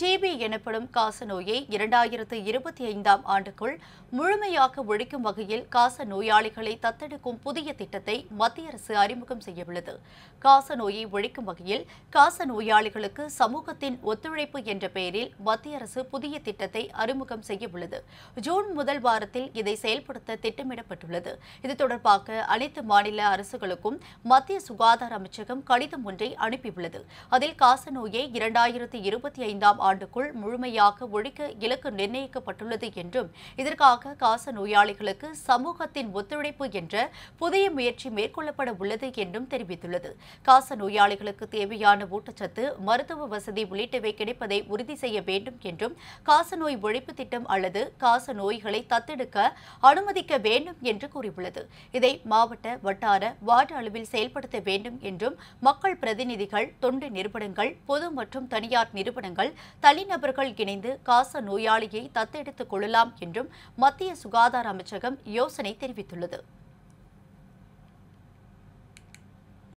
DP எனப்படும் காச நோயை இரண்டாயிரத்து இருபத்தி ஐந்தாம் ஆண்டுக்குள் முழுமையாக ஒழிக்கும் வகையில் காச நோயாளிகளை தத்தெடுக்கும் புதிய திட்டத்தை மத்திய அரசு அறிமுகம் செய்யவுள்ளது காச நோயை ஒழிக்கும் வகையில் காச நோயாளிகளுக்கு சமூகத்தின் ஒத்துழைப்பு என்ற பெயரில் மத்திய அரசு புதிய திட்டத்தை அறிமுகம் செய்யவுள்ளது ஜூன் முதல் வாரத்தில் இதை செயல்படுத்த திட்டமிடப்பட்டுள்ளது இது தொடர்பாக அனைத்து மாநில அரசுகளுக்கும் மத்திய சுகாதார அமைச்சகம் கடிதம் ஒன்றை அனுப்பியுள்ளது அதில் காச நோயை இரண்டாயிரத்து இருபத்தி ஐந்தாம் ஆண்டுக்குள் முழுமையாக ஒழிக்க இலக்கு நிர்ணயிக்கப்பட்டுள்ளது என்றும் இதற்காக காச நோயாளிகளுக்கு சமூகத்தின் ஒத்துழைப்பு என்ற புதிய முயற்சி மேற்கொள்ளப்பட உள்ளது என்றும் தெரிவித்துள்ளது காச நோயாளிகளுக்கு தேவையான ஊட்டச்சத்து மருத்துவ வசதி உள்ளிட்டவை கிடைப்பதை உறுதி செய்ய வேண்டும் என்றும் காச நோய் ஒழிப்பு திட்டம் அல்லது காச நோய்களை தத்தெடுக்க அனுமதிக்க வேண்டும் என்று கூறியுள்ளது இதை மாவட்ட வட்டார வார்டு அளவில் செயல்படுத்த வேண்டும் என்றும் மக்கள் பிரதிநிதிகள் தொண்டு நிறுவனங்கள் பொது மற்றும் தனியார் நிறுவனங்கள் தனிநபர்கள் இணைந்து காச நோயாளியை தத்தெடுத்துக் கொள்ளலாம் என்றும் மத்திய சுகாதார அமைச்சகம் யோசனை தெரிவித்துள்ளது